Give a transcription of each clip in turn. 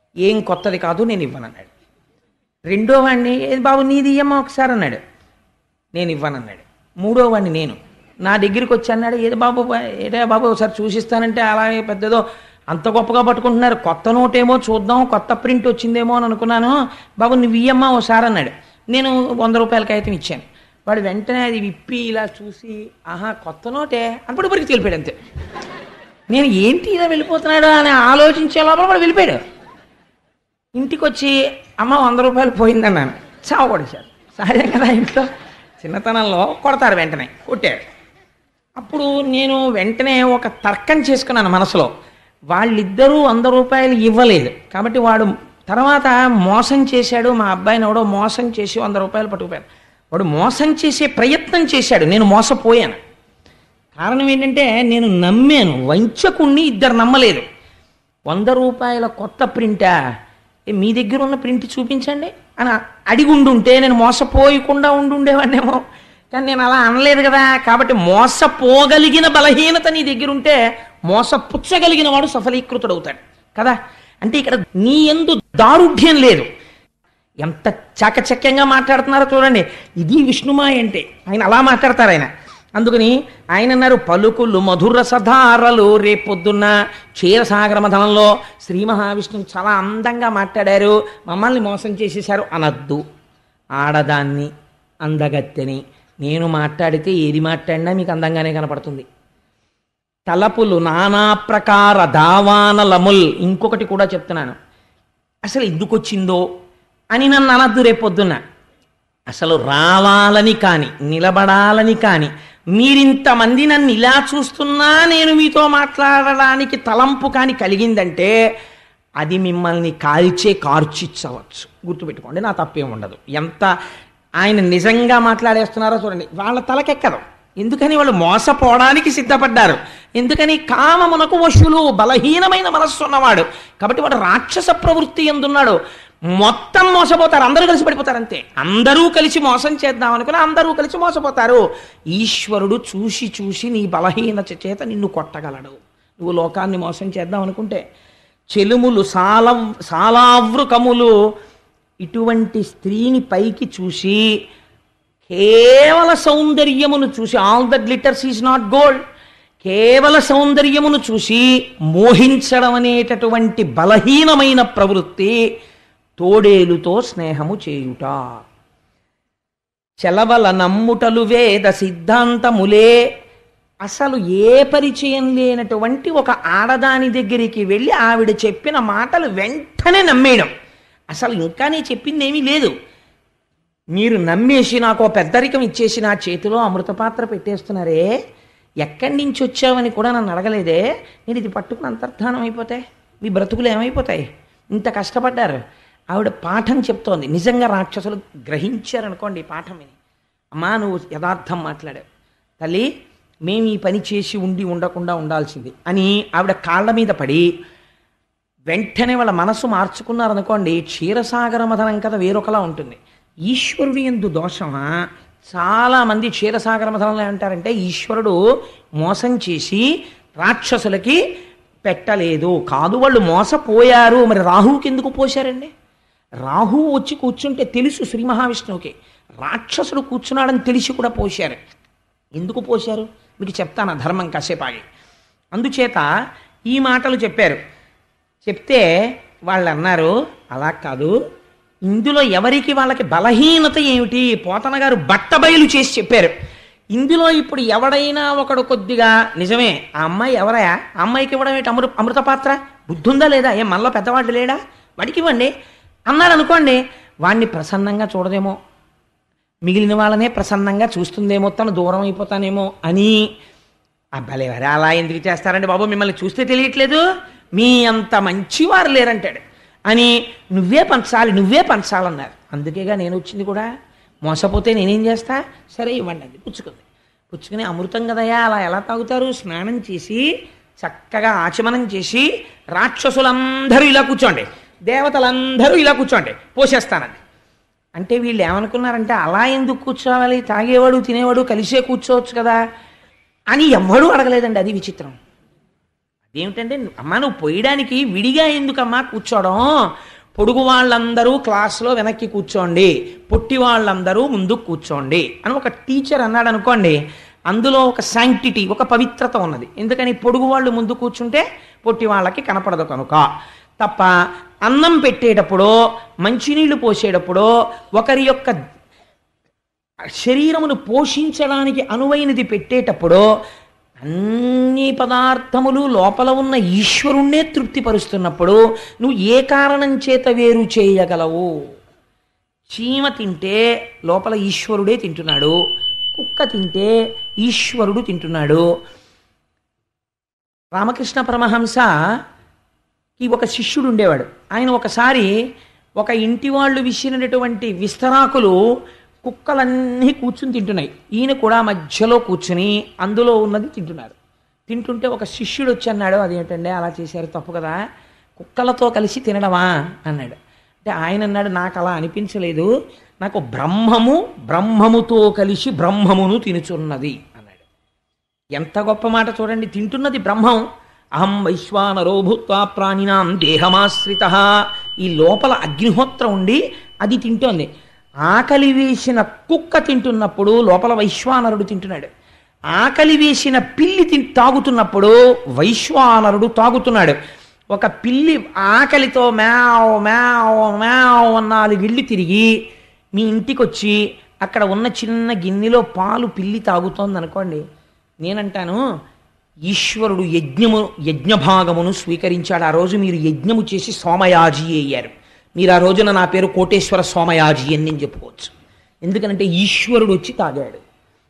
ఏం కొత్తది కాదు నేను ఇవ్వనన్నాడు రెండో వాడిని ఏది బాబు నీది ఇయ్యమ్మా ఒకసారి అన్నాడు నేను ఇవ్వనన్నాడు మూడో వాడిని నేను నా దగ్గరికి వచ్చి అన్నాడు ఏది బాబు ఏటే బాబు ఒకసారి చూసిస్తానంటే అలాగే పెద్దదో అంత గొప్పగా పట్టుకుంటున్నారు కొత్త నోటేమో చూద్దాం కొత్త ప్రింట్ వచ్చిందేమో అని అనుకున్నాను బాబు నువ్వు ఇయ్యమ్మా ఒకసారి అన్నాడు నేను వంద రూపాయలకి అయితే ఇచ్చాను వాడు వెంటనే అది విప్పి ఇలా చూసి ఆహా కొత్త నోటే అప్పుడు ఇప్పటికి తెలిపాడు అంతే నేను ఏంటి ఇలా వెళ్ళిపోతున్నాడు అని ఆలోచించే లోపల వాడు వెళ్ళిపోయాడు ఇంటికి వచ్చి అమ్మ వంద రూపాయలు పోయిందన్నాను చావ కొడేశారు సహజం కదా ఇంట్లో చిన్నతనంలో కొడతారు వెంటనే కొట్టాడు అప్పుడు నేను వెంటనే ఒక తర్కం చేసుకున్నాను మనసులో వాళ్ళిద్దరూ వంద రూపాయలు ఇవ్వలేదు కాబట్టి వాడు తర్వాత మోసం చేశాడు మా అబ్బాయిని ఎవడో మోసం చేసి వంద రూపాయలు పట్టుకుపోయాడు వాడు మోసం చేసే ప్రయత్నం చేశాడు నేను మోసపోయాను కారణం ఏంటంటే నేను నమ్మాను వంచకుణ్ణి ఇద్దరు నమ్మలేదు వంద రూపాయల కొత్త ప్రింటా ఏ, మీ దగ్గర ఉన్న ప్రింట్ చూపించండి అని అడిగి ఉండుంటే నేను మోసపోయకుండా ఉండుండేవాడినేమో కానీ నేను అలా అనలేదు కదా కాబట్టి మోసపోగలిగిన బలహీనత నీ దగ్గర ఉంటే మోసపుచ్చగలిగిన వాడు సఫలీకృతుడవుతాడు కదా అంటే ఇక్కడ నీ ఎందు దారుఢ్యం లేదు ఎంత చాకచక్యంగా మాట్లాడుతున్నారో చూడండి ఇది విష్ణుమాయ అంటే ఆయన అలా మాట్లాడతారు ఆయన అందుకని ఆయన అన్నారు పలుకులు మధుర సధారలు రేపొద్దున్న క్షీరసాగర మథనంలో శ్రీ మహావిష్ణువు చాలా అందంగా మాట్లాడారు మమ్మల్ని మోసం చేసేశారు అనద్దు ఆడదాన్ని అందగత్తెని నేను మాట్లాడితే ఏది మాట్లాడినా మీకు అందంగానే కనపడుతుంది తలపులు నానా ప్రకార దావానలముల్ ఇంకొకటి కూడా చెప్తున్నాను అసలు ఎందుకు వచ్చిందో అని నన్ను అనద్దు రేపొద్దున్న అసలు రావాలని కాని నిలబడాలని కాని మీరింతమంది నన్ను ఇలా చూస్తున్నా నేను మీతో మాట్లాడడానికి తలంపు కాని కలిగిందంటే అది మిమ్మల్ని కాల్చే కార్చిచ్చవచ్చు గుర్తుపెట్టుకోండి నా తప్పేం ఉండదు ఎంత ఆయన నిజంగా మాట్లాడేస్తున్నారో చూడండి వాళ్ళ తలకెక్కదు ఎందుకని వాళ్ళు మోసపోవడానికి సిద్ధపడ్డారు ఎందుకని కామమునకు వశులు బలహీనమైన మనస్సు ఉన్నవాడు కాబట్టి వాడు రాక్షస ప్రవృత్తి ఎందున్నాడు మొత్తం మోసపోతారు అందరూ కలిసి పడిపోతారు అంతే అందరూ కలిసి మోసం చేద్దాం అనుకుని అందరూ కలిసి మోసపోతారు ఈశ్వరుడు చూసి చూసి నీ బలహీనత చేత నిన్ను కొట్టగలడు నువ్వు లోకాన్ని మోసం చేద్దాం అనుకుంటే చెలుములు సాల సాలావృకములు ఇటువంటి స్త్రీని పైకి చూసి కేవల సౌందర్యమును చూసి all the glitters is not gold కేవల సౌందర్యమును చూసి మోహించడం అనేటటువంటి బలహీనమైన ప్రవృత్తి తోడేలుతో స్నేహము చేయుట చెలవల నమ్ముటలు వేద సిద్ధాంతములే అసలు ఏ పరిచయం లేనటువంటి ఒక ఆడదాని దగ్గరికి వెళ్ళి ఆవిడ చెప్పిన మాటలు వెంటనే నమ్మేయడం అసలు ఇంకా నేను చెప్పింది ఏమీ లేదు మీరు నమ్మేసి నాకు ఓ పెద్దరికం ఇచ్చేసి నా చేతిలో అమృత పాత్ర పెట్టేస్తున్నారే ఎక్కడి నుంచి వచ్చావని కూడా నన్ను అడగలేదే నేను ఇది పట్టుకుని అంతర్ధానం అయిపోతాయి మీ బ్రతుకులు ఏమైపోతాయి ఇంత కష్టపడ్డారు ఆవిడ పాఠం చెప్తోంది నిజంగా రాక్షసులు గ్రహించారనుకోండి ఈ పాఠం విని అమ్మా నువ్వు యథార్థం మాట్లాడావు తల్లి మేము ఈ పని చేసి ఉండి ఉండకుండా ఉండాల్సింది అని ఆవిడ కాళ్ళ మీద పడి వెంటనే వాళ్ళ మనసు మార్చుకున్నారనుకోండి క్షీరసాగర మథనం కథ వేరొకలా ఉంటుంది ఈశ్వరుడి ఎందు దోషమా చాలామంది క్షీరసాగర మథనంలో అంటారంటే ఈశ్వరుడు మోసం చేసి రాక్షసులకి పెట్టలేదు కాదు వాళ్ళు మోసపోయారు మరి రాహువుకి ఎందుకు పోశారండి రాహువు వచ్చి కూర్చుంటే తెలుసు శ్రీ మహావిష్ణువుకి రాక్షసుడు కూర్చున్నాడని తెలిసి కూడా పోశారు ఎందుకు పోశారు మీకు చెప్తాను ఆ ధర్మం కాసేపు ఆగి అందుచేత ఈ మాటలు చెప్పారు చెప్తే వాళ్ళు అన్నారు అలా కాదు ఇందులో ఎవరికి వాళ్ళకి బలహీనత ఏమిటి పోతన గారు బట్టబయలు చేసి చెప్పారు ఇందులో ఇప్పుడు ఎవడైనా ఒకడు కొద్దిగా నిజమే ఆ అమ్మాయి ఎవరయా ఆ అమ్మాయికి ఇవ్వడం ఏంటి అమృత అమృత పాత్ర బుద్ధి ఉందా లేదా ఏం మనలో పెద్దవాడు లేడా వాడికి ఇవ్వండి అన్నాడు అనుకోండి వాడిని ప్రసన్నంగా చూడదేమో మిగిలిన వాళ్ళనే ప్రసన్నంగా చూస్తుందేమో తను దూరం అయిపోతానేమో అని అబ్బలేవారు అలా ఎందుకు చేస్తారండి బాబు మిమ్మల్ని చూస్తే తెలియట్లేదు మీ అంత మంచివారు లేరంటాడు అని నువ్వే పంచాలి నువ్వే పంచాలన్నారు అందుకేగా నేను వచ్చింది కూడా మోసపోతే నేనేం చేస్తా సరే ఇవ్వండి అది పుచ్చుకుంది పుచ్చుకుని అమృతం కదయా అలా ఎలా తాగుతారు స్నానం చేసి చక్కగా ఆచమనం చేసి రాక్షసులందరూ ఇలా కూర్చోండి దేవతలందరూ ఇలా కూర్చోండి పోసేస్తానండి అంటే వీళ్ళు ఏమనుకున్నారంటే అలా ఎందుకు కూర్చోవాలి తాగేవాడు తినేవాడు కలిసే కూర్చోవచ్చు కదా అని ఎవ్వడూ అడగలేదండి అది విచిత్రం అదేమిటంటే అమ్మా నువ్వు పోయడానికి విడిగా ఎందుకమ్మా కూర్చోవడం పొడుగు వాళ్ళందరూ క్లాస్లో వెనక్కి కూర్చోండి పొట్టి వాళ్ళందరూ ముందు కూర్చోండి అని ఒక టీచర్ అన్నాడు అనుకోండి అందులో ఒక శాంక్టిటీ ఒక పవిత్రత ఉన్నది ఎందుకని పొడుగు వాళ్ళు ముందు కూర్చుంటే పొట్టి వాళ్ళకి కనపడదు కనుక తప్ప అన్నం పెట్టేటప్పుడు మంచినీళ్లు పోసేటప్పుడు ఒకరి యొక్క శరీరమును పోషించడానికి అనువైనది పెట్టేటప్పుడు అన్ని పదార్థములు లోపల ఉన్న ఈశ్వరుణ్ణే తృప్తిపరుస్తున్నప్పుడు నువ్వు ఏ కారణం చేత వేరు చేయగలవు చీమ తింటే లోపల ఈశ్వరుడే తింటున్నాడు కుక్క తింటే ఈశ్వరుడు తింటున్నాడు రామకృష్ణ పరమహంస ఈ ఒక శిష్యుడు ఉండేవాడు ఆయన ఒకసారి ఒక ఇంటి వాళ్ళు విసిరినటువంటి విస్తరాకులు కుక్కలన్నీ కూర్చుని తింటున్నాయి ఈయన కూడా మధ్యలో కూర్చుని అందులో ఉన్నది తింటున్నారు తింటుంటే ఒక శిష్యుడు వచ్చి అన్నాడు అదేంటండి అలా చేశారు తప్పు కదా కుక్కలతో కలిసి తినడమా అన్నాడు అంటే ఆయన అన్నాడు నాకు అలా అనిపించలేదు నాకు బ్రహ్మము బ్రహ్మముతో కలిసి బ్రహ్మమును తినుచున్నది అన్నాడు ఎంత గొప్ప మాట చూడండి తింటున్నది బ్రహ్మం అహం వైశ్వానరో భూత్వా ప్రాణినాం దేహమాశ్రిత ఈ లోపల అగ్నిహోత్రం ఉండి అది తింటోంది ఆకలి వేసిన కుక్క తింటున్నప్పుడు లోపల వైశ్వానరుడు తింటున్నాడు ఆకలి వేసిన పిల్లి తి తాగుతున్నప్పుడు వైశ్వానరుడు తాగుతున్నాడు ఒక పిల్లి ఆకలితో మ్యావ్ మ్యావ్ మ్యావ్ అన్నాలు వెళ్ళి తిరిగి మీ ఇంటికి వచ్చి అక్కడ ఉన్న చిన్న గిన్నెలో పాలు పిల్లి తాగుతోంది అనుకోండి నేనంటాను ఈశ్వరుడు యజ్ఞము యజ్ఞభాగమును స్వీకరించాడు ఆ రోజు మీరు యజ్ఞము చేసి సోమయాజి అయ్యారు మీరు ఆ రోజున నా పేరు కోటేశ్వర సోమయాజి అని నేను చెప్పుకోవచ్చు ఎందుకనంటే ఈశ్వరుడు వచ్చి తాగాడు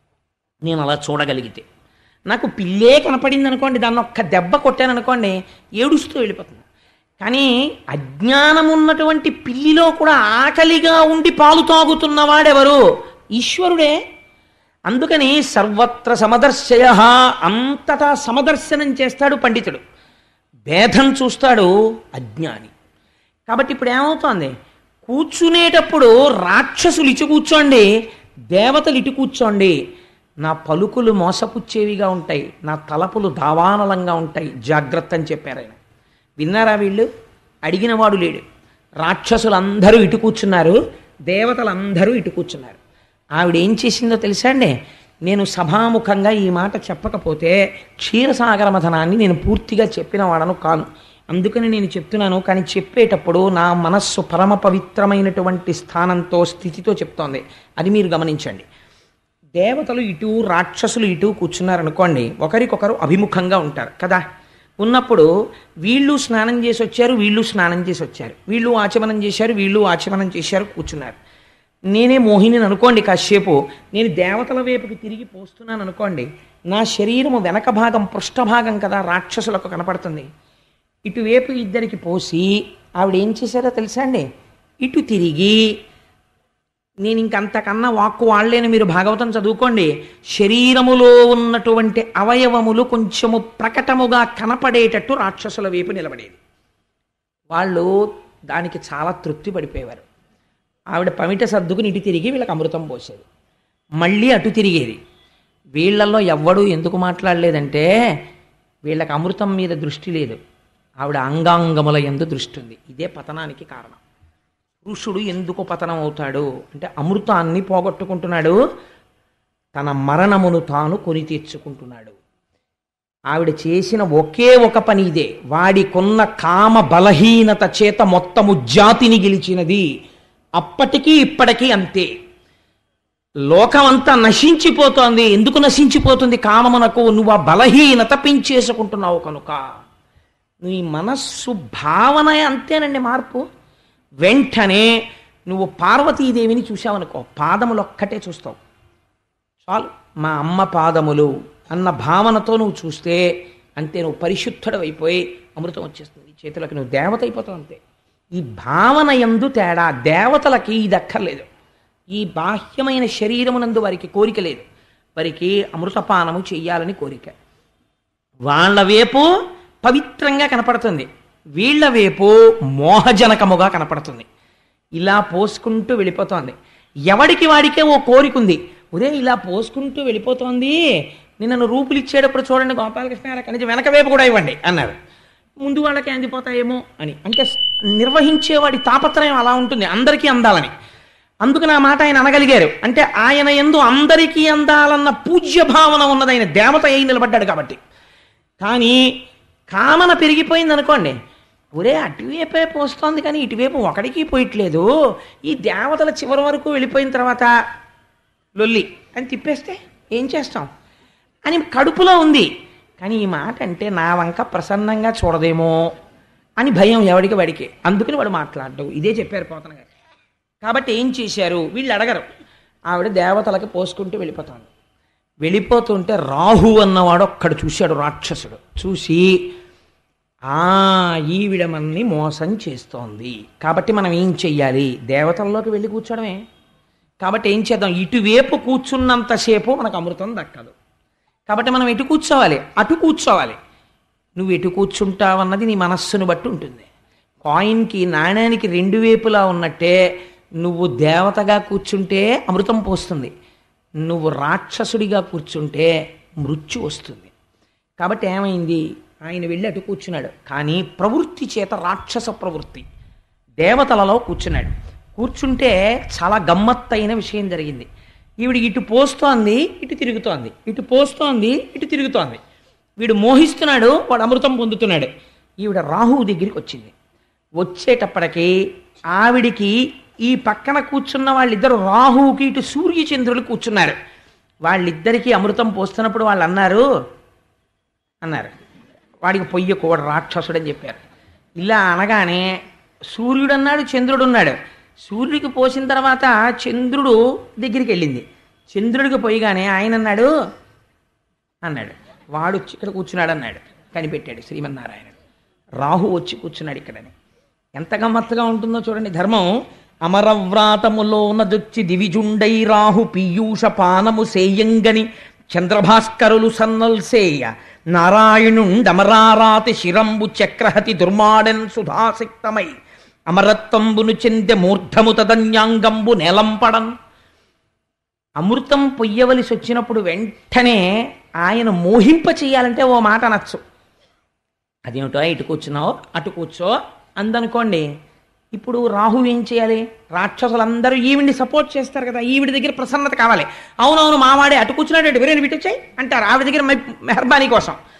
నేను అలా చూడగలిగితే నాకు పిల్లే కనపడింది అనుకోండి దాన్ని ఒక్క దెబ్బ కొట్టాను అనుకోండి ఏడుస్తూ వెళ్ళిపోతుంది కానీ అజ్ఞానం ఉన్నటువంటి పిల్లిలో కూడా ఆకలిగా ఉండి పాలు తాగుతున్నవాడెవరు ఈశ్వరుడే అందుకని సర్వత్ర సమదర్శయ అంతటా సమదర్శనం చేస్తాడు పండితుడు భేదం చూస్తాడు అజ్ఞాని కాబట్టి ఇప్పుడు ఏమవుతోంది కూర్చునేటప్పుడు రాక్షసులు ఇటు కూర్చోండి దేవతలు ఇటు కూర్చోండి నా పలుకులు మోసపుచ్చేవిగా ఉంటాయి నా తలపులు దావానలంగా ఉంటాయి జాగ్రత్త అని చెప్పారు ఆయన విన్నారా వీళ్ళు అడిగినవాడు లేడు రాక్షసులందరూ ఇటు కూర్చున్నారు దేవతలందరూ ఇటు కూర్చున్నారు ఆవిడ ఏం చేసిందో తెలుసా అండి నేను సభాముఖంగా ఈ మాట చెప్పకపోతే క్షీరసాగర మథనాన్ని నేను పూర్తిగా చెప్పిన వాడను కాను అందుకని నేను చెప్తున్నాను కానీ చెప్పేటప్పుడు నా మనస్సు పరమ పవిత్రమైనటువంటి స్థానంతో స్థితితో చెప్తోంది అది మీరు గమనించండి దేవతలు ఇటు రాక్షసులు ఇటు కూర్చున్నారనుకోండి ఒకరికొకరు అభిముఖంగా ఉంటారు కదా ఉన్నప్పుడు వీళ్ళు స్నానం చేసి వచ్చారు వీళ్ళు స్నానం చేసి వచ్చారు వీళ్ళు ఆచమనం చేశారు వీళ్ళు ఆచమనం చేశారు కూర్చున్నారు నేనే మోహిని అనుకోండి కాసేపు నేను దేవతల వైపుకి తిరిగి పోస్తున్నాను అనుకోండి నా శరీరము వెనక భాగం పృష్ఠభాగం కదా రాక్షసులకు కనపడుతుంది ఇటువైపు ఇద్దరికి పోసి ఆవిడ ఏం చేశారో తెలుసా అండి ఇటు తిరిగి నేను ఇంకంతకన్నా వాక్కు వాడలేను మీరు భాగవతం చదువుకోండి శరీరములో ఉన్నటువంటి అవయవములు కొంచెము ప్రకటముగా కనపడేటట్టు రాక్షసుల వైపు నిలబడేది వాళ్ళు దానికి చాలా తృప్తి పడిపోయేవారు ఆవిడ పమిట సర్దుకుని ఇటు తిరిగి వీళ్ళకి అమృతం పోసేది మళ్ళీ అటు తిరిగేది వీళ్ళల్లో ఎవ్వడూ ఎందుకు మాట్లాడలేదంటే వీళ్ళకి అమృతం మీద దృష్టి లేదు ఆవిడ అంగాంగముల ఎందు దృష్టి ఉంది ఇదే పతనానికి కారణం పురుషుడు ఎందుకు పతనం అవుతాడు అంటే అమృతాన్ని పోగొట్టుకుంటున్నాడు తన మరణమును తాను కొని తెచ్చుకుంటున్నాడు ఆవిడ చేసిన ఒకే ఒక పని ఇదే వాడికున్న కామ బలహీనత చేత మొత్తము జాతిని గెలిచినది అప్పటికీ ఇప్పటికీ అంతే లోకమంతా నశించిపోతోంది ఎందుకు నశించిపోతుంది కామమునకు నువ్వు ఆ బలహీనత పెంచేసుకుంటున్నావు కనుక నీ మనస్సు భావన అంతేనండి మార్పు వెంటనే నువ్వు పార్వతీదేవిని చూసావనుకో పాదములు ఒక్కటే చూస్తావు చాలు మా అమ్మ పాదములు అన్న భావనతో నువ్వు చూస్తే అంతే నువ్వు పరిశుద్ధుడు అయిపోయి అమృతం వచ్చేస్తుంది చేతులకు నువ్వు దేవత అయిపోతావు అంతే ఈ భావన ఎందు తేడా దేవతలకి ఇది అక్కర్లేదు ఈ బాహ్యమైన శరీరమునందు వారికి కోరిక లేదు వారికి అమృతపానము చెయ్యాలని కోరిక వాళ్ళ వైపు పవిత్రంగా కనపడుతుంది వీళ్ళ వైపు మోహజనకముగా కనపడుతుంది ఇలా పోసుకుంటూ వెళ్ళిపోతోంది ఎవడికి వాడికే ఓ కోరిక ఉంది ఉదయం ఇలా పోసుకుంటూ వెళ్ళిపోతోంది నిన్న నన్ను రూపులు ఇచ్చేటప్పుడు చూడండి గోపాలకృష్ణ అక్కడి నుంచి వెనక వైపు కూడా ఇవ్వండి అన్నారు ముందు వాళ్ళకి అందిపోతాయేమో అని అంటే స్- నిర్వహించేవాడి తాపత్రయం అలా ఉంటుంది అందరికీ అందాలని అందుకు నా మాట ఆయన అనగలిగారు అంటే ఆయన ఎందు అందరికీ అందాలన్న పూజ్య భావన ఉన్నది ఆయన దేవత అయి నిలబడ్డాడు కాబట్టి కానీ కామన పెరిగిపోయింది అనుకోండి ఒరే అటువైపే పోస్తోంది కానీ ఇటువైపు ఒకడికి పోయట్లేదు ఈ దేవతల చివరి వరకు వెళ్ళిపోయిన తర్వాత లొల్లి అని తిప్పేస్తే ఏం చేస్తాం అని కడుపులో ఉంది కానీ ఈ మాట అంటే నా వంక ప్రసన్నంగా చూడదేమో అని భయం ఎవడికి వాడికి అందుకని వాడు మాట్లాడడు ఇదే చెప్పారు పోతన గారు కాబట్టి ఏం చేశారు వీళ్ళు అడగరు ఆవిడ దేవతలకి పోసుకుంటూ వెళ్ళిపోతాడు వెళ్ళిపోతుంటే రాహు అన్నవాడు ఒక్కడు చూశాడు రాక్షసుడు చూసి ఆ ఈవిడ మనల్ని మోసం చేస్తోంది కాబట్టి మనం ఏం చెయ్యాలి దేవతల్లోకి వెళ్ళి కూర్చోవడమే కాబట్టి ఏం చేద్దాం ఇటువైపు కూర్చున్నంతసేపు మనకు అమృతం దక్కదు కాబట్టి మనం ఎటు కూర్చోవాలి అటు కూర్చోవాలి నువ్వు ఎటు కూర్చుంటావన్నది నీ మనస్సును బట్టి ఉంటుంది కాయిన్కి నాణ్యానికి రెండు వైపులా ఉన్నట్టే నువ్వు దేవతగా కూర్చుంటే అమృతం పోస్తుంది నువ్వు రాక్షసుడిగా కూర్చుంటే మృత్యు వస్తుంది కాబట్టి ఏమైంది ఆయన వెళ్ళి అటు కూర్చున్నాడు కానీ ప్రవృత్తి చేత రాక్షస ప్రవృత్తి దేవతలలో కూర్చున్నాడు కూర్చుంటే చాలా గమ్మత్తైన విషయం జరిగింది ఈవిడ ఇటు పోస్తోంది ఇటు తిరుగుతోంది ఇటు పోస్తోంది ఇటు తిరుగుతోంది వీడు మోహిస్తున్నాడు వాడు అమృతం పొందుతున్నాడు ఈవిడ రాహువు దగ్గరికి వచ్చింది వచ్చేటప్పటికి ఆవిడికి ఈ పక్కన కూర్చున్న వాళ్ళిద్దరు రాహువుకి ఇటు సూర్యచంద్రులు కూర్చున్నారు వాళ్ళిద్దరికీ అమృతం పోస్తున్నప్పుడు వాళ్ళు అన్నారు అన్నారు వాడికి పొయ్యి కూడా రాక్షసుడు అని చెప్పారు ఇలా అనగానే సూర్యుడు అన్నాడు చంద్రుడు ఉన్నాడు సూర్యుడికి పోసిన తర్వాత చంద్రుడు దగ్గరికి వెళ్ళింది చంద్రుడికి పోయిగానే ఆయన అన్నాడు అన్నాడు వాడు వచ్చి ఇక్కడ కూర్చున్నాడు అన్నాడు కనిపెట్టాడు శ్రీమన్నారాయణుడు రాహు వచ్చి కూర్చున్నాడు ఇక్కడని ఎంత గమ్మత్తుగా ఉంటుందో చూడండి ధర్మం అమరవ్రాతములో నదొచ్చి దివిజుండై రాహు పీయూష పానము సేయంగని చంద్రభాస్కరులు సన్నల్సేయ నారాయణుండమరారాతి శిరంబు చక్రహతి దుర్మాడెన్ సుధాసిక్తమై అమరత్వంబును చెందె మూర్ధము తదన్యాంగంబు నెలంపడన్ అమృతం పొయ్యవలసి వచ్చినప్పుడు వెంటనే ఆయన మోహింప చేయాలంటే ఓ మాట అనొచ్చు అదేమిటో ఇటు కూర్చున్నావు అటు కూర్చో అందనుకోండి ఇప్పుడు రాహు ఏం చేయాలి రాక్షసులందరూ ఈవిడిని సపోర్ట్ చేస్తారు కదా ఈవిడి దగ్గర ప్రసన్నత కావాలి అవునవును మావాడే అటు కూర్చున్నాడు వేరే విటొచ్చాయి అంటారు ఆవిడ దగ్గర మె- మెహర్బానీ కోసం